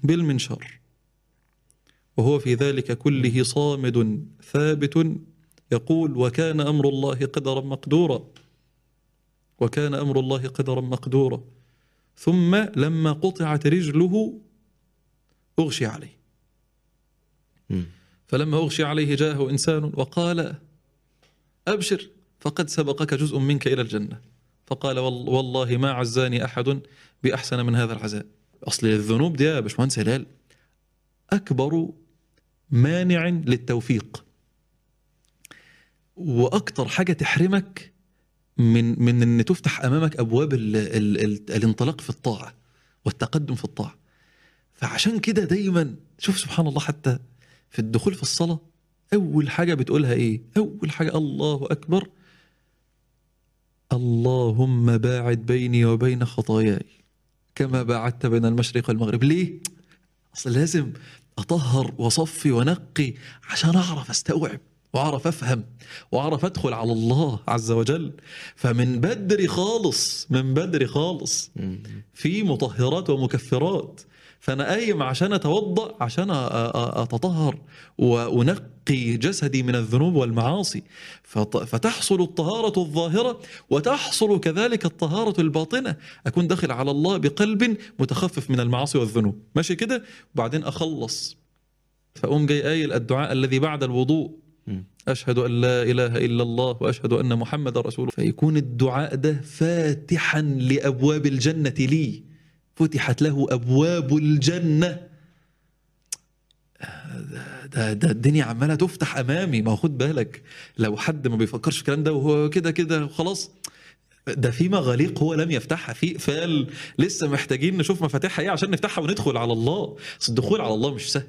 بالمنشار وهو في ذلك كله صامد ثابت يقول وكان امر الله قدرا مقدورا وكان امر الله قدرا مقدورا ثم لما قطعت رجله اغشي عليه مم. فلما اغشي عليه جاءه انسان وقال ابشر فقد سبقك جزء منك الى الجنه فقال وال- والله ما عزاني احد باحسن من هذا العزاء اصل الذنوب دي يا باشمهندس هلال اكبر مانع للتوفيق واكتر حاجه تحرمك من من ان تفتح امامك ابواب ال ال ال الانطلاق في الطاعه والتقدم في الطاعه فعشان كده دايما شوف سبحان الله حتى في الدخول في الصلاه اول حاجه بتقولها ايه اول حاجه الله اكبر اللهم باعد بيني وبين خطاياي كما باعدت بين المشرق والمغرب ليه اصل لازم اطهر واصفي وانقي عشان اعرف استوعب واعرف افهم واعرف ادخل على الله عز وجل فمن بدري خالص من بدري خالص مم. في مطهرات ومكفرات فانا قايم عشان اتوضا عشان أ- أ- اتطهر وانقي جسدي من الذنوب والمعاصي فت- فتحصل الطهاره الظاهره وتحصل كذلك الطهاره الباطنه اكون داخل على الله بقلب متخفف من المعاصي والذنوب ماشي كده وبعدين اخلص فاقوم جاي قايل الدعاء الذي بعد الوضوء مم. أشهد أن لا إله إلا الله وأشهد أن محمد رسول الله فيكون الدعاء ده فاتحا لأبواب الجنة لي فتحت له أبواب الجنة ده, ده, ده الدنيا عمالة تفتح أمامي ما هو خد بالك لو حد ما بيفكرش في الكلام ده وهو كده كده خلاص ده في مغاليق هو لم يفتحها في اقفال لسه محتاجين نشوف مفاتيحها ايه عشان نفتحها وندخل على الله بس الدخول على الله مش سهل